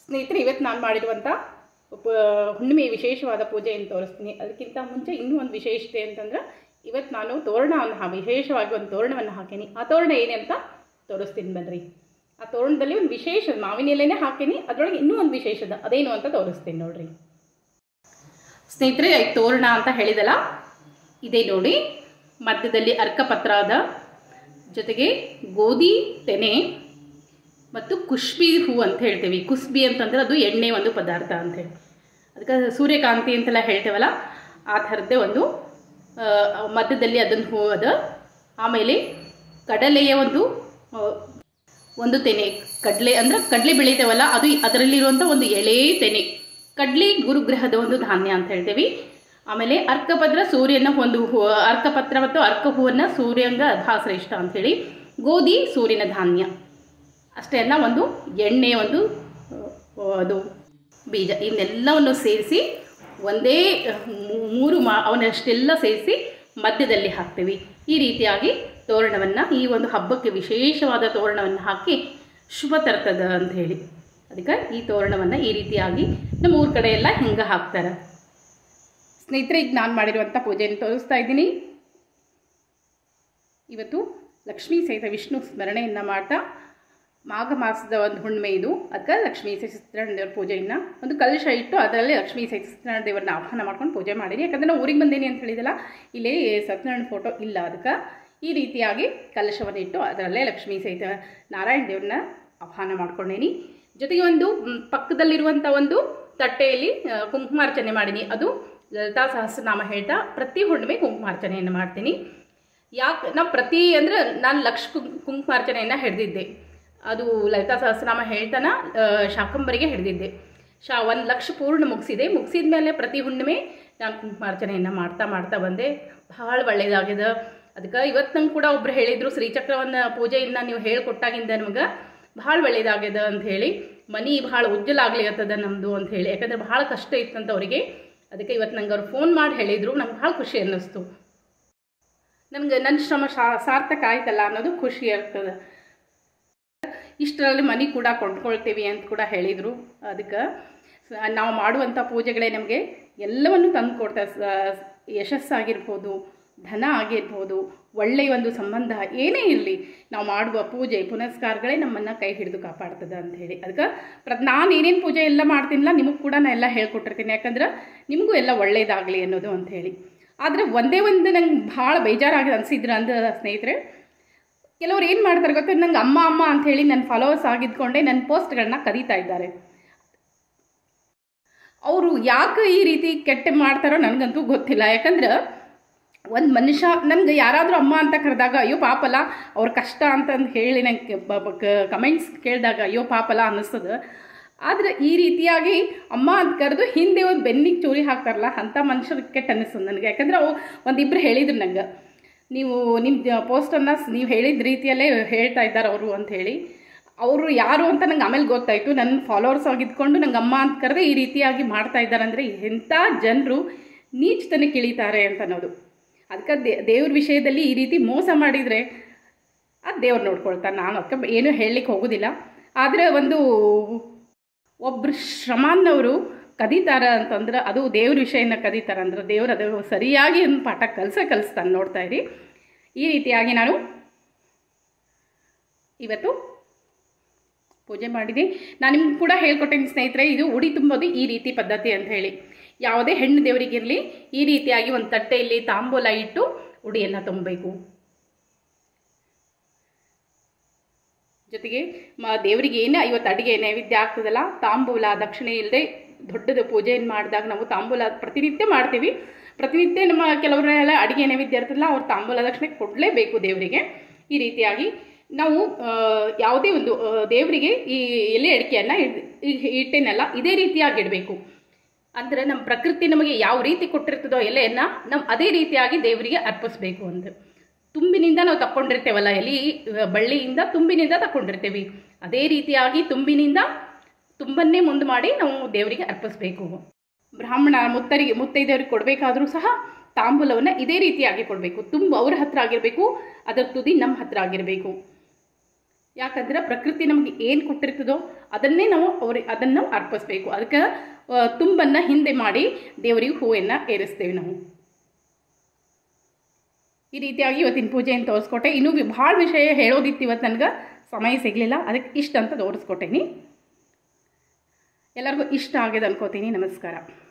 ಸ್ನೇಹಿತರೆ ಇವತ್ತು ನಾನು ಮಾಡಿರುವಂಥ ಪ- ಹುಣ್ಣಿಮೆ ವಿಶೇಷವಾದ ಪೂಜೆಯನ್ನು ತೋರಿಸ್ತೀನಿ ಅದಕ್ಕಿಂತ ಮುಂಚೆ ಇನ್ನೂ ಒಂದು ವಿಶೇಷತೆ ಅಂತಂದ್ರೆ ಇವತ್ತು ನಾನು ತೋರಣವನ್ನು ಹಾ ವಿಶೇಷವಾಗಿ ಒಂದು ತೋರಣವನ್ನು ಹಾಕೀನಿ ಆ ತೋರಣ ಏನೇ ಅಂತ ತೋರಿಸ್ತೀನಿ ಬನ್ನಿರಿ ಆ ತೋರಣದಲ್ಲಿ ಒಂದು ವಿಶೇಷ ಮಾವಿನ ಎಲೆನೇ ಹಾಕೀನಿ ಅದರೊಳಗೆ ಇನ್ನೂ ಒಂದು ವಿಶೇಷದ ಅದೇನು ಅಂತ ತೋರಿಸ್ತೀನಿ ನೋಡ್ರಿ ಸ್ನೇಹಿತರೆ ಈ ತೋರಣ ಅಂತ ಹೇಳಿದಲ್ಲ ಇದೇ ನೋಡಿ ಮಧ್ಯದಲ್ಲಿ ಅರ್ಕಪತ್ರ ಅದ ಜೊತೆಗೆ ಗೋಧಿ ತೆನೆ ಮತ್ತು ಕುಷ್ಬಿ ಹೂ ಅಂತ ಹೇಳ್ತೀವಿ ಕುಸ್ಬಿ ಅಂತಂದ್ರೆ ಅದು ಎಣ್ಣೆ ಒಂದು ಪದಾರ್ಥ ಅಂತೇಳಿ ಅದಕ್ಕೆ ಸೂರ್ಯಕಾಂತಿ ಅಂತೆಲ್ಲ ಹೇಳ್ತೇವಲ್ಲ ಆ ಥರದ್ದೇ ಒಂದು ಆ, ಮಧ್ಯದಲ್ಲಿ ಅದನ್ನು ಹೂ ಅದ ಆಮೇಲೆ ಕಡಲೆಯ ಒಂದು ಆ, ಒಂದು ತೆನೆ ಕಡಲೆ ಅಂದ್ರೆ ಕಡಲೆ ಬೆಳಿತೇವಲ್ಲ ಅದು ಅದರಲ್ಲಿರುವಂಥ ಒಂದು ಎಳೆ ತೆನೆ ಕಡ್ಲಿ ಗುರುಗ್ರಹದ ಒಂದು ಧಾನ್ಯ ಅಂತ ಹೇಳ್ತೀವಿ ಆಮೇಲೆ ಅರ್ಕಪತ್ರ ಸೂರ್ಯನ ಒಂದು ಹೂ ಅರ್ಕಪತ್ರ ಮತ್ತು ಅರ್ಕ ಹೂವನ್ನು ಸೂರ್ಯಂಗ ಬಹಳ ಶ್ರೇಷ್ಠ ಅಂಥೇಳಿ ಗೋಧಿ ಸೂರ್ಯನ ಧಾನ್ಯ ಅಷ್ಟೇ ಅಲ್ಲ ಒಂದು ಎಣ್ಣೆ ಒಂದು ಆ, ಅದು ಬೀಜ ಇವನ್ನೆಲ್ಲವನ್ನು ಸೇರಿಸಿ ಒಂದೇ ಮೂ- ಮೂರು ಮಾ ಅವನ್ನಷ್ಟೆಲ್ಲ ಸೇರಿಸಿ ಮಧ್ಯದಲ್ಲಿ ಹಾಕ್ತೀವಿ ಈ ರೀತಿಯಾಗಿ ತೋರಣವನ್ನು ಈ ಒಂದು ಹಬ್ಬಕ್ಕೆ ವಿಶೇಷವಾದ ತೋರಣವನ್ನು ಹಾಕಿ ಶುಭ ತರ್ತದ ಅಂತ ಹೇಳಿ ಅದಕ್ಕೆ ಈ ತೋರಣವನ್ನು ಈ ರೀತಿಯಾಗಿ ನಮ್ಮ ಊರ ಕಡೆ ಎಲ್ಲ ಹಿಂಗೆ ಹಾಕ್ತಾರೆ ಸ್ನೇಹಿತರೆ ಈಗ ನಾನು ಮಾಡಿರುವಂಥ ಪೂಜೆಯನ್ನು ತೋರಿಸ್ತಾ ಇದ್ದೀನಿ ಇವತ್ತು ಲಕ್ಷ್ಮೀ ಸಹಿತ ವಿಷ್ಣು ಸ್ಮರಣೆಯನ್ನು ಮಾಡ್ತಾ ಮಾಘ ಮಾಸದ ಒಂದು ಹುಣ್ಣಿಮೆ ಇದು ಅದಕ್ಕೆ ಲಕ್ಷ್ಮೀ ಸತ್ಯನಾರಾಯಣ ದೇವ್ರ ಪೂಜೆಯನ್ನು ಒಂದು ಕಲಶ ಇಟ್ಟು ಅದರಲ್ಲಿ ಲಕ್ಷ್ಮೀ ಸತ್ಯನಾರಾಯಣ ದೇವರನ್ನ ಆಹ್ವಾನ ಮಾಡ್ಕೊಂಡು ಪೂಜೆ ಮಾಡಿರಿ ಯಾಕಂದರೆ ನಾವು ಊರಿಗೆ ಬಂದೀನಿ ಅಂತ ಹೇಳಿದಲ್ಲ ಇಲ್ಲಿ ಸತ್ಯನಾರಾಯಣ ಫೋಟೋ ಇಲ್ಲ ಅದಕ್ಕೆ ಈ ರೀತಿಯಾಗಿ ಕಲಶವನ್ನು ಇಟ್ಟು ಅದರಲ್ಲೇ ಲಕ್ಷ್ಮೀ ಸಹಿತ ನಾರಾಯಣ ದೇವ್ರನ್ನ ಆಹ್ವಾನ ಮಾಡ್ಕೊಂಡೇನಿ ಜೊತೆಗೆ ಒಂದು ಮ್, ಪಕ್ಕದಲ್ಲಿರುವಂಥ ಒಂದು ತಟ್ಟೆಯಲ್ಲಿ ಆ, ಕುಂಕುಮಾರ್ಚನೆ ಮಾಡೀನಿ ಅದು ಲಲಿತಾ ಸಹಸ್ರನಾಮ ಹೇಳ್ತಾ ಪ್ರತಿ ಹುಣ್ಣಿಮೆ ಕುಂಕುಮಾರ್ಚನೆಯನ್ನು ಮಾಡ್ತೀನಿ ಯಾಕೆ ನಾವು ಪ್ರತಿ ಅಂದರೆ ನಾನು ಲಕ್ಷ ಕುಂ ಕುಂಕುಮಾರ್ಚನೆಯನ್ನು ಹಿಡಿದಿದ್ದೆ ಅದು ಲಲಿತಾ ಸಹಸ್ರನಾಮ ಹೇಳ್ತಾನ ಆ, ಶಾಕಂಬರಿಗೆ ಹಿಡಿದಿದ್ದೆ ಶಾ ಒಂದು ಲಕ್ಷ ಪೂರ್ಣ ಮುಗಿಸಿದೆ ಮುಗಿಸಿದ ಮೇಲೆ ಪ್ರತಿ ಹುಣ್ಣಿಮೆ ನಾನು ಕುಂಕುಮಾರ್ಚನೆಯನ್ನು ಮಾಡ್ತಾ ಮಾಡ್ತಾ ಬಂದೆ ಭಾಳ ಒಳ್ಳೆಯದಾಗಿದೆ ಅದಕ್ಕೆ ಇವತ್ತು ನಂಗೆ ಕೂಡ ಒಬ್ರು ಹೇಳಿದರು ಶ್ರೀಚಕ್ರವನ್ನು ಪೂಜೆಯನ್ನು ನೀವು ಹೇಳ್ಕೊಟ್ಟಾಗಿಂದ ನಮ್ಗೆ ಭಾಳ ಒಳ್ಳೇದಾಗ್ಯದ ಅಂತ ಹೇಳಿ ಮನಿ ಭಾಳ ಉಜ್ಜಲಾಗ್ಲಿಕತ್ತದ ನಮ್ಮದು ಅಂತ ಹೇಳಿ ಯಾಕಂದ್ರೆ ಭಾಳ ಕಷ್ಟ ಇತ್ತಂತ ಅವರಿಗೆ ಅದಕ್ಕೆ ಇವತ್ತು ನಂಗೆ ಅವ್ರು ಫೋನ್ ಮಾಡಿ ಹೇಳಿದರು ನಂಗೆ ಭಾಳ ಖುಷಿ ಅನ್ನಿಸ್ತು ನನಗೆ ನನ್ನ ಶ್ರಮ ಶಾ- ಸಾರ್ಥಕ ಆಯ್ತಲ್ಲ ಅನ್ನೋದು ಖುಷಿ ಆಗ್ತದೆ ಇಷ್ಟರಲ್ಲಿ ಮನೆ ಕೂಡ ಕೊಂಡ್ಕೊಳ್ತೀವಿ ಅಂತ ಕೂಡ ಹೇಳಿದರು ಅದಕ್ಕೆ ಸ- ನಾವು ಮಾಡುವಂಥ ಪೂಜೆಗಳೇ ನಮಗೆ ಎಲ್ಲವನ್ನು ತಂದು ಕೊಡ್ತಾರೆ ಸ- ಯಶಸ್ಸಾಗಿರ್ಬೋದು ಧನ ಆಗಿರ್ಬೋದು ಒಳ್ಳೆಯ ಒಂದು ಸಂಬಂಧ ಏನೇ ಇರಲಿ ನಾವು ಮಾಡುವ ಪೂಜೆ ಪುನಸ್ಕಾರಗಳೇ ನಮ್ಮನ್ನು ಕೈ ಹಿಡಿದು ಕಾಪಾಡ್ತದೆ ಅಂತ ಹೇಳಿ ಅದಕ್ಕೆ ಪ್ರ ನಾನು ಏನೇನು ಪೂಜೆ ಎಲ್ಲ ಮಾಡ್ತೀನಲ್ಲ ನಿಮಗೆ ಕೂಡ ನಾನು ಎಲ್ಲ ಹೇಳ್ಕೊಟ್ಟಿರ್ತೀನಿ ಯಾಕಂದ್ರೆ ನಿಮಗೂ ಎಲ್ಲ ಒಳ್ಳೇದಾಗಲಿ ಅನ್ನೋದು ಅಂತ ಹೇಳಿ ಆದರೆ ಒಂದೇ ಒಂದು ನಂಗೆ ಭಾಳ ಬೇಜಾರಾಗಿ ಅನಿಸಿದ್ರು ಅಂದ್ರೆ ಸ್ನೇಹಿತರೆ ಕೆಲವ್ರು ಏನು ಮಾಡ್ತಾರೆ ಗೊತ್ತಾ ನಂಗೆ ಅಮ್ಮ ಅಮ್ಮ ಅಂತ ಹೇಳಿ ನನ್ನ ಫಾಲೋವರ್ಸ್ ಆಗಿದ್ಕೊಂಡೆ ನನ್ನ ಪೋಸ್ಟ್ಗಳನ್ನ ಕದೀತಾ ಇದ್ದಾರೆ ಅವರು ಯಾಕೆ ಈ ರೀತಿ ಕೆಟ್ಟ ಮಾಡ್ತಾರೋ ನನಗಂತೂ ಗೊತ್ತಿಲ್ಲ ಯಾಕಂದ್ರೆ ಒಂದು ಮನುಷ್ಯ ನನಗೆ ಯಾರಾದರೂ ಅಮ್ಮ ಅಂತ ಕರೆದಾಗ ಅಯ್ಯೋ ಪಾಪಲ್ಲ ಅವ್ರ ಕಷ್ಟ ಅಂತಂದು ಹೇಳಿ ನಂಗೆ ಕಮೆಂಟ್ಸ್ ಕೇಳಿದಾಗ ಅಯ್ಯೋ ಪಾಪಲ್ಲ ಅನ್ನಿಸ್ತದೆ ಆದರೆ ಈ ರೀತಿಯಾಗಿ ಅಮ್ಮ ಅಂತ ಕರೆದು ಹಿಂದೆ ಒಂದು ಬೆನ್ನಿಗೆ ಚೂರಿ ಹಾಕ್ತಾರಲ್ಲ ಅಂಥ ಮನುಷ್ಯರು ಕೆಟ್ಟ ಅನ್ನಿಸ್ತದೆ ನನಗೆ ಯಾಕಂದ್ರೆ ಅವು ಒಂದಿಬ್ಬರು ಹೇಳಿದ್ರು ನಂಗೆ ನೀವು ನಿಮ್ಮ ಪೋಸ್ಟನ್ನು ನೀವು ಹೇಳಿದ ರೀತಿಯಲ್ಲೇ ಹೇಳ್ತಾ ಇದ್ದಾರೆ ಅವರು ಅಂತ ಹೇಳಿ ಅವರು ಯಾರು ಅಂತ ನಂಗೆ ಆಮೇಲೆ ಗೊತ್ತಾಯಿತು ನನ್ನ ಫಾಲೋವರ್ಸ್ ಆಗಿದ್ಕೊಂಡು ನಂಗೆ ಅಮ್ಮ ಅಂತ ಕರೆದು ಈ ರೀತಿಯಾಗಿ ಮಾಡ್ತಾ ಇದ್ದಾರೆ ಅಂದರೆ ಎಂಥ ಜನರು ನೀಚತನಕ್ಕೆ ಇಳಿತಾರೆ ಅಂತ ಅನ್ನೋದು ಅದಕ್ಕೆ ದೇ ದೇವ್ರ ವಿಷಯದಲ್ಲಿ ಈ ರೀತಿ ಮೋಸ ಮಾಡಿದರೆ ಅದು ದೇವ್ರು ನೋಡ್ಕೊಳ್ತಾರೆ ನಾನು ಅದಕ್ಕೆ ಏನೂ ಹೇಳಲಿಕ್ಕೆ ಹೋಗೋದಿಲ್ಲ ಆದರೆ ಒಂದು ಒಬ್ಬರು ಶ್ರಮಾನ್ನವರು ಕದೀತಾರ ಅಂತಂದ್ರೆ ಅದು ದೇವ್ರ ವಿಷಯನ ಕದೀತಾರ ಅಂದ್ರೆ ದೇವ್ರು ಅದು ಸರಿಯಾಗಿ ಒಂದು ಪಾಠ ಕಲಿಸ ಕಲಿಸ್ತಾನೆ ನೋಡ್ತಾ ಇರಿ ಈ ರೀತಿಯಾಗಿ ನಾನು ಇವತ್ತು ಪೂಜೆ ಮಾಡಿದೆ ನಾನು ನಿಮ್ಗೆ ಕೂಡ ಹೇಳ್ಕೊಟ್ಟೇನೆ ಸ್ನೇಹಿತರೆ ಇದು ಉಡಿ ತುಂಬೋದು ಈ ರೀತಿ ಪದ್ಧತಿ ಅಂತ ಹೇಳಿ ಯಾವುದೇ ಹೆಣ್ಣು ದೇವರಿಗಿರಲಿ ಈ ರೀತಿಯಾಗಿ ಒಂದು ತಟ್ಟೆಯಲ್ಲಿ ತಾಂಬೂಲ ಇಟ್ಟು ಉಡಿಯನ್ನು ತುಂಬಬೇಕು ಜೊತೆಗೆ ಮ ದೇವರಿಗೆ ಏನು ಇವತ್ತು ಅಡುಗೆ ನೈವೇದ್ಯ ಆಗ್ತದಲ್ಲ ತಾಂಬೂಲ ದಕ್ಷಿಣೆ ಇಲ್ಲದೆ ದೊಡ್ಡದು ಪೂಜೆಯನ್ನು ಮಾಡಿದಾಗ ನಾವು ತಾಂಬೂಲ ಪ್ರತಿನಿತ್ಯ ಮಾಡ್ತೀವಿ ಪ್ರತಿನಿತ್ಯ ನಮ್ಮ ಕೆಲವರೆಲ್ಲ ಅಡುಗೆ ನೈವೇದ್ಯ ಇರ್ತದಲ್ಲ ಅವ್ರು ತಾಂಬೂಲ ದಕ್ಷಿಣೆ ಕೊಡಲೇಬೇಕು ದೇವರಿಗೆ ಈ ರೀತಿಯಾಗಿ ನಾವು ಆ, ಯಾವುದೇ ಒಂದು ಆ, ದೇವರಿಗೆ ಈ ಎಲೆ ಅಡಿಕೆಯನ್ನು ಇಟ್ಟೇನಲ್ಲ ಇದೇ ರೀತಿಯಾಗಿ ಇಡಬೇಕು ಅಂದರೆ ನಮ್ಮ ಪ್ರಕೃತಿ ನಮಗೆ ಯಾವ ರೀತಿ ಕೊಟ್ಟಿರ್ತದೋ ಎಲೆಯನ್ನು ನಾವು ಅದೇ ರೀತಿಯಾಗಿ ದೇವರಿಗೆ ಅರ್ಪಿಸ್ಬೇಕು ಅಂತ ತುಂಬಿನಿಂದ ನಾವು ತಕ್ಕೊಂಡಿರ್ತೇವಲ್ಲ ಎಲೆ ಆ, ಬಳ್ಳಿಯಿಂದ ತುಂಬಿನಿಂದ ತಕ್ಕೊಂಡಿರ್ತೀವಿ ಅದೇ ರೀತಿಯಾಗಿ ತುಂಬಿನಿಂದ ತುಂಬನ್ನೇ ಮುಂದೆ ಮಾಡಿ ನಾವು ದೇವರಿಗೆ ಅರ್ಪಿಸ್ಬೇಕು ಬ್ರಾಹ್ಮಣ ಮುತ್ತರಿಗೆ ಮುತ್ತೈದೆಯವ್ರಿಗೆ ಕೊಡಬೇಕಾದ್ರೂ ಸಹ ತಾಂಬೂಲವನ್ನು ಇದೇ ರೀತಿಯಾಗಿ ಕೊಡಬೇಕು ತುಂಬ ಅವ್ರ ಹತ್ರ ಆಗಿರಬೇಕು ಅದರ ತುದಿ ನಮ್ಮ ಹತ್ರ ಆಗಿರಬೇಕು ಯಾಕಂದ್ರೆ ಪ್ರಕೃತಿ ನಮಗೆ ಏನು ಕೊಟ್ಟಿರ್ತದೋ ಅದನ್ನೇ ನಾವು ಅವ್ರಿಗೆ ಅದನ್ನು ಅರ್ಪಿಸ್ಬೇಕು ಅದಕ್ಕೆ ಆ, ತುಂಬನ್ನು ಹಿಂದೆ ಮಾಡಿ ದೇವರಿಗೆ ಹೂವನ್ನು ಏರಿಸ್ತೇವೆ ನಾವು ಈ ರೀತಿಯಾಗಿ ಇವತ್ತಿನ ಪೂಜೆಯನ್ನು ತೋರಿಸ್ಕೊಟ್ಟೆ ಇನ್ನೂ ವಿ- ಭಾಳ ವಿಷಯ ಹೇಳೋದಿತ್ತು ಇವತ್ತು ನನಗೆ ಸಮಯ ಸಿಗಲಿಲ್ಲ ಅದಕ್ಕೆ ಇಷ್ಟ ಅಂತ ತೋರಿಸ್ಕೊಟ್ಟೇನಿ ಎಲ್ಲರಿಗೂ ಇಷ್ಟ ಆಗಿದೆ ಅನ್ಕೋತೀನಿ ನಮಸ್ಕಾರ